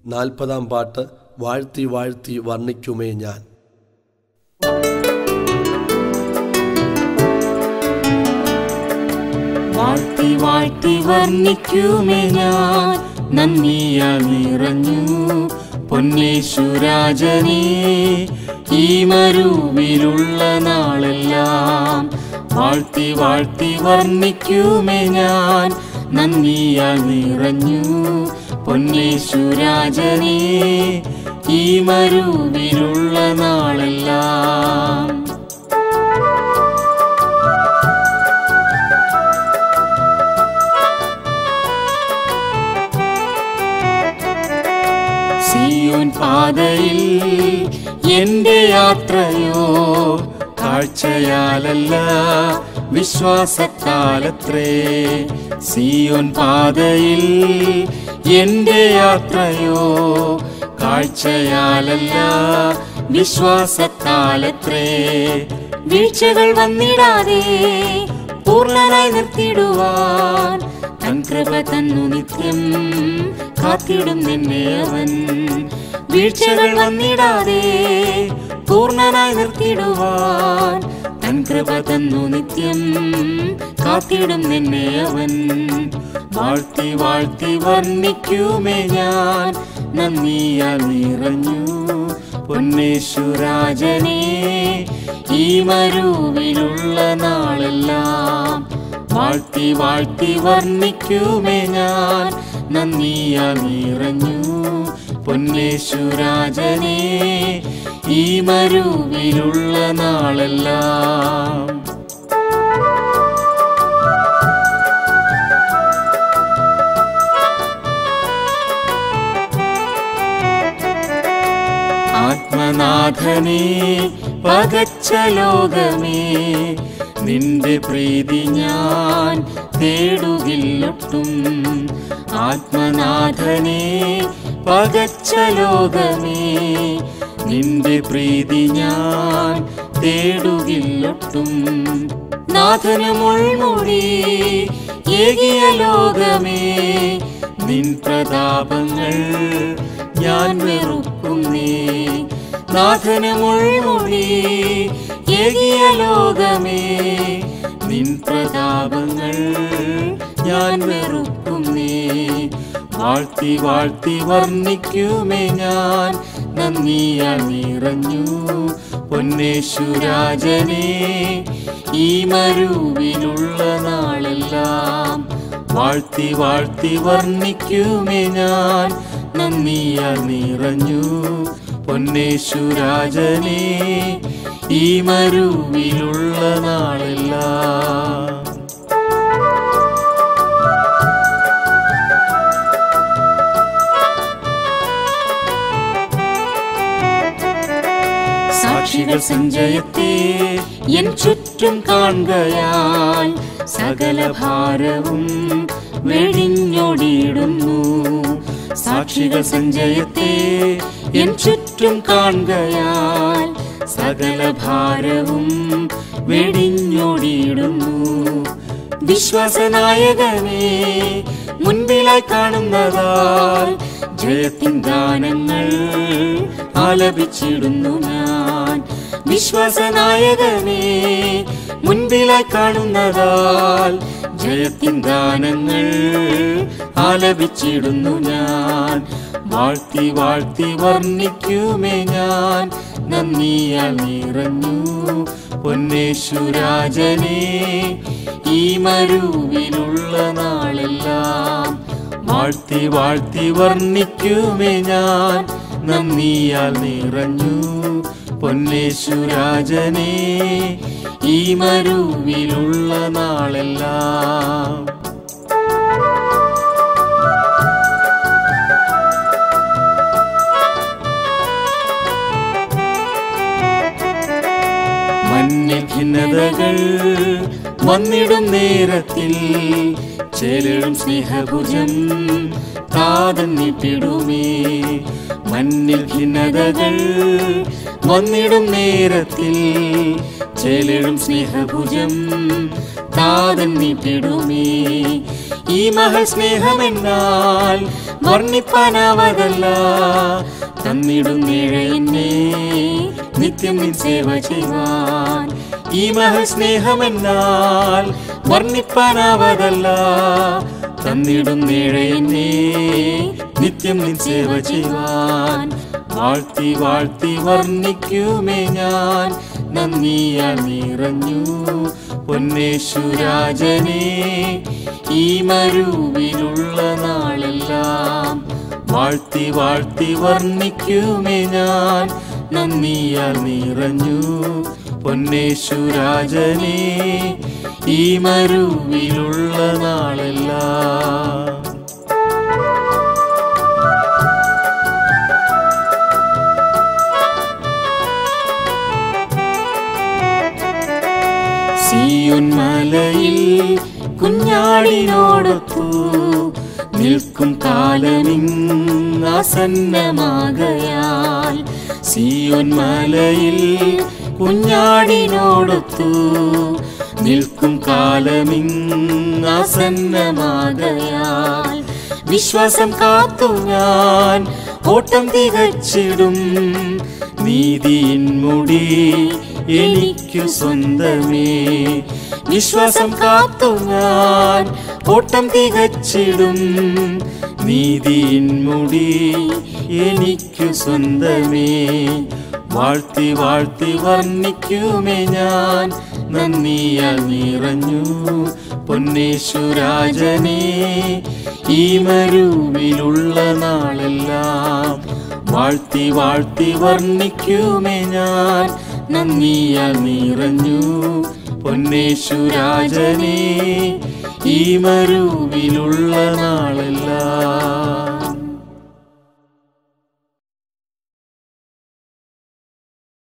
നാൽപ്പതാം പാട്ട് വാഴ്ത്തി വാഴ്ത്തി വർണ്ണിക്കുമേ ഞാൻ വാഴ്ത്തി വാഴ്ത്തി വർണ്ണിക്കുമേ ഞാൻ നന്ദിയാൽ നിറഞ്ഞു പൊന്നേശുരാജനെ ഈ മരുവിലുള്ള നാളെല്ലാം വാഴ്ത്തി വാഴ്ത്തി വർണ്ണിക്കുമേ ഞാൻ നന്ദിയാൽ നിറഞ്ഞു പൊന്നേശുരാജനെ ഈ മരുവിലുള്ള നാളെല്ലാം സിയോൻ പാതയിൽ എന്റെ യാത്രയോ കാഴ്ചയാലല്ല വിശ്വാസത്താലത്രേ സിയോൻ പാതയിൽ എന്റെ യാത്രയോ കാഴ്ചയാലല്ല വിശ്വാസത്താലത്രേ വീഴ്ചകൾ വന്നിടാതെ പൂർണ്ണനായി നിർത്തിയിടുവാൻ തൻ കൃപ തന്നു നിത്യം കാത്തിടും നിന്നെ അവൻ വീഴ്ചകൾ വന്നിടാതെ പൂർണ്ണനായി നിർത്തിയിടുവാൻ തൻ കൃപ തന്നു നിത്യം കാത്തിടും നിന്നെ അവൻ വാഴ്ത്തി വാഴ്ത്തി വർണ്ണിക്കുമേ ഞാൻ നന്ദിയാൽ നിറഞ്ഞു പൊന്നേശുരാജനെ ഈ മരുവിലുള്ള നാളെല്ലാം വാഴ്ത്തി വാഴ്ത്തി വർണ്ണിക്കുമേ ഞാൻ നന്ദിയാൽ നിറഞ്ഞു പൊന്നേശുരാജനെ ഈ മരുവിലുള്ള നാളെല്ലാം ആത്മനാഥനെ പകച്ച ലോകമേ നിന്റെ പ്രീതി ഞാൻ തേടുകില്ലൊട്ടും ആത്മനാഥനെ പകച്ച ലോകമേ നിന്റെ പ്രീതി ഞാൻ തേടുകില്ലൊട്ടും നാഥന് മുൾമുടി ഏകിയ ലോകമേ നിൻ പ്രതാപങ്ങൾ ഞാൻ വെറുക്കുന്നേ നാഥന് മുൾമുടി ഏകിയ ലോകമേ നിൻ പ്രതാപങ്ങൾ ഞാൻ വെറുക്കുന്നേ വാഴ്ത്തി വാഴ്ത്തി വർണ്ണിക്കുമേ ഞാൻ നന്ദിയാൽ നിറഞ്ഞു പൊന്നേശുരാജനെ ഈ മരുവിലുള്ള നാളെല്ലാം വാഴ്ത്തി വാഴ്ത്തി വർണ്ണിക്കുമേ ഞാൻ നന്ദിയാൽ നിറഞ്ഞു പൊന്നേശുരാജനെ ഈ മരുവിലുള്ള നാളെല്ലാം സാക്ഷികൾ സഞ്ചയത്തെ എൻ ചുറ്റും കാണുകയാൽ സകല ഭാരവും വെടിഞ്ഞൊടിയിടുന്നു സാക്ഷികൾ സഞ്ചയത്തെ എൻ ചുറ്റും കാണുകയാൽ സകല ഭാരവും വെടിഞ്ഞൊടിയിടുന്നു വിശ്വാസനായകനെ മുൻപിലായി കാണുന്നതാൽ ജയത്തിൻ ഗാനങ്ങൾ ആലപിച്ചിടുന്നു ഞാൻ വിശ്വാസനായകനെ മുൻപിലായി കാണുന്നതാൽ ജയത്തിൻ ഗാനങ്ങൾ ആലപിച്ചിടുന്നു ഞാൻ വാഴ്ത്തി വാഴ്ത്തി വർണ്ണിക്കുമേ ഞാൻ നന്ദിയാൽ നിറഞ്ഞു പൊന്നേശുരാജനെ ഈ മരുവിലുള്ള നാളെല്ലാം വാഴ്ത്തി വാഴ്ത്തി വർണ്ണിക്കുമേ ഞാൻ നന്ദിയാൽ നിറഞ്ഞു പൊന്നേശുരാജനെ ഈ മരുവിലുള്ള നാളെല്ലാം മഞ്ഞിൽ ഭിന്നതകൾ വന്നിടും നേരത്തിൽ ചേലിടും സ്നേഹഭുജം താതൻ നീട്ടിടുമേ മഞ്ഞിൽ ഭിന്നതകൾ വന്നിടും നേരത്തിൽ ചേലിടും സ്നേഹഭുജം താതൻ നീട്ടിടുമേ ഈ മഹൽ സ്നേഹമെന്നാൽ വർണ്ണിപ്പാനാവതല്ല തന്നിടും എന്നെ നിത്യം നിൻ സേവ ചെയ്യുവാൻ ഈ മഹൽ സ്നേഹമെന്നാൽ വർണ്ണിപ്പാനാവതല്ല തന്നിടും എന്നെ നിത്യം നിൻ സേവ ചെയ്യുവാൻ വാഴ്ത്തി വാഴ്ത്തി വർണ്ണിക്കുമേ ഞാൻ നന്ദിയാൽ നിറഞ്ഞു പൊന്നേശുരാജനെ ഈ മരുവിലുള്ള നാളെല്ലാം വാഴ്ത്തി വാഴ്ത്തി വർണ്ണിക്കുമേ ഞാൻ നന്ദിയാൽ നിറഞ്ഞു പൊന്നേശുരാജനെ ഈ മരുവിലുള്ള നാളെല്ലാം സിയോൻ മലയിൽ കുഞ്ഞാടിനോടൊത്തു നിൽക്കും കാലമിങ്ങാസന്നമാകയാൽ സിയോൻ മലയിൽ കുഞ്ഞാടിനോടൊത്തു നിൽക്കും കാലമിങ്ങാസന്നമാകയാൽ വിശ്വാസം കാത്തു ഞാൻ ഓട്ടം തികച്ചിടും നീതിയിൻ മുടി എനിക്കു സ്വന്തമേ വിശ്വാസം കാത്തു ഞാൻ ഓട്ടം തികച്ചിടും നീതിയിൻ മുടി എനിക്കു സ്വന്തമേ വാഴ്ത്തി വാഴ്ത്തി വർണ്ണിക്കുമേ ഞാൻ നന്ദിയാൽ നിറഞ്ഞു പൊന്നേശുരാജനെ ഈ മരുവിലുള്ള നാളെല്ലാം വാഴ്ത്തി വാഴ്ത്തി വർണ്ണിക്കുമേ ഞാൻ നന്ദിയാൽ നിറഞ്ഞു പൊന്നേശുരാജനെ ഈ മരുവിലുള്ള നാളെല്ലാം